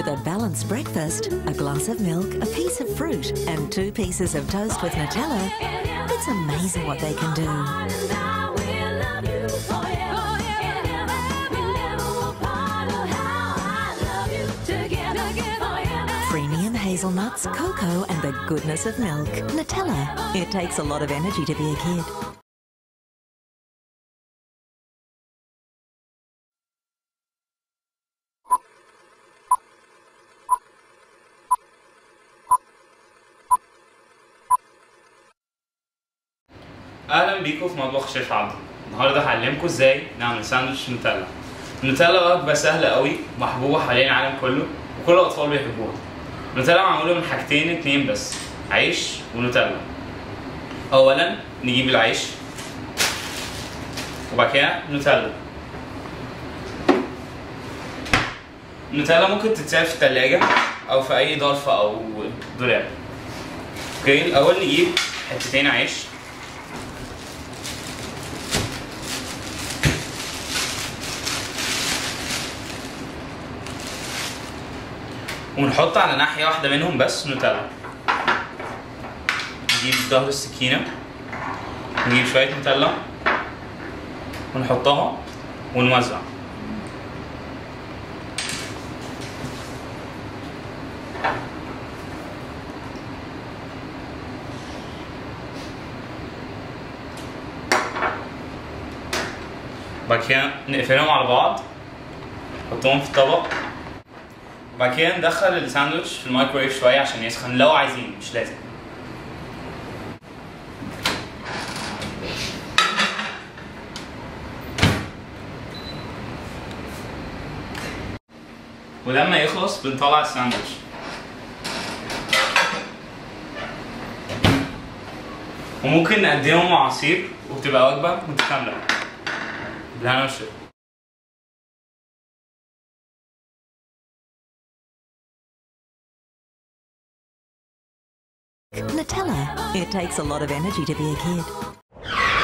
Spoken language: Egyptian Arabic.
With a balanced breakfast, a glass of milk, a piece of fruit, and two pieces of toast with Nutella, it's amazing what they can do. Premium hazelnuts, cocoa, and the goodness of milk. Nutella. It takes a lot of energy to be a kid. اهلا بيكم في مطبخ شيف عبده النهارده هعلمكم ازاي نعمل ساندوتش نوتيلا النوتيلا وجبه سهله قوي محبوبه حوالين العالم كله وكل الاطفال بيحبوها النوتيلا معموله من حاجتين اتنين بس عيش ونوتيلا اولا نجيب العيش وبعد كده نوتيلا النوتيلا ممكن تتساب في التلاجة او في اي ظرف او دولاب اوكي الاول نجيب حتتين عيش ونحط على ناحية واحدة منهم بس نوتيلا نجيب ظهر السكينة نجيب شوية نوتيلا ونحطها ونوزع بعد كده نقفلهم على بعض نحطهم في طبق بعد كده ندخل الساندوتش في الميكرويف شوية عشان يسخن لو عايزين مش لازم ولما يخلص بنطلع الساندوتش وممكن نقدمه مع عصير وبتبقى وجبة متكاملة بالهنا والشفا Nutella. It takes a lot of energy to be a kid.